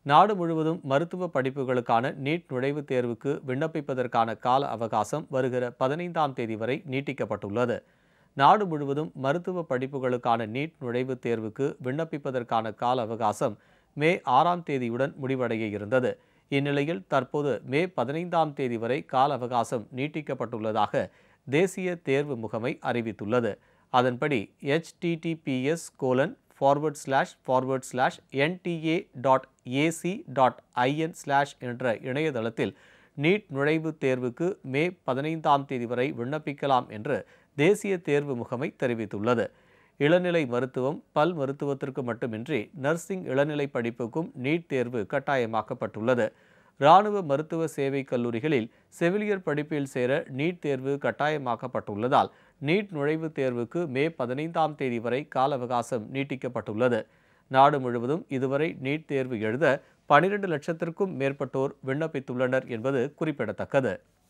நாடு முழுவதும் மருத்துவ படிப்புகளுக்கான நீட் நுழைவுத் தேர்வுக்கு விண்ணப்பிப்பதற்கான கால அவகாசம் வருகிற பதினைந்தாம் தேதி வரை நீட்டிக்கப்பட்டுள்ளது நாடு முழுவதும் மருத்துவ படிப்புகளுக்கான நீட் நுழைவுத் தேர்வுக்கு விண்ணப்பிப்பதற்கான கால அவகாசம் மே ஆறாம் தேதியுடன் முடிவடைய இருந்தது இந்நிலையில் தற்போது மே பதினைந்தாம் தேதி வரை கால அவகாசம் நீட்டிக்கப்பட்டுள்ளதாக தேசிய தேர்வு முகமை அறிவித்துள்ளது அதன்படி https colon forward slash forward slash NTA dot AC dot IN slash என்ற இணையதளத்தில் நீட் நுழைவுத் தேர்வுக்கு மே பதினைந்தாம் தேதி வரை விண்ணப்பிக்கலாம் என்று தேசிய தேர்வு முகமை தெரிவித்துள்ளது இளநிலை மருத்துவம் பல் மருத்துவத்திற்கு மட்டுமின்றி நர்சிங் இளநிலை படிப்புக்கும் நீட் தேர்வு கட்டாயமாக்கப்பட்டுள்ளது இராணுவ மருத்துவ சேவை கல்லூரிகளில் செவிலியர் படிப்பில் சேர நீட் தேர்வு கட்டாயமாக்கப்பட்டுள்ளதால் நீட் நுழைவுத் தேர்வுக்கு மே பதினைந்தாம் தேதி வரை கால அவகாசம் நீட்டிக்கப்பட்டுள்ளது நாடு முழுவதும் இதுவரை நீட் தேர்வு எழுத பனிரெண்டு லட்சத்திற்கும் மேற்பட்டோர் விண்ணப்பித்துள்ளனர் என்பது குறிப்பிடத்தக்கது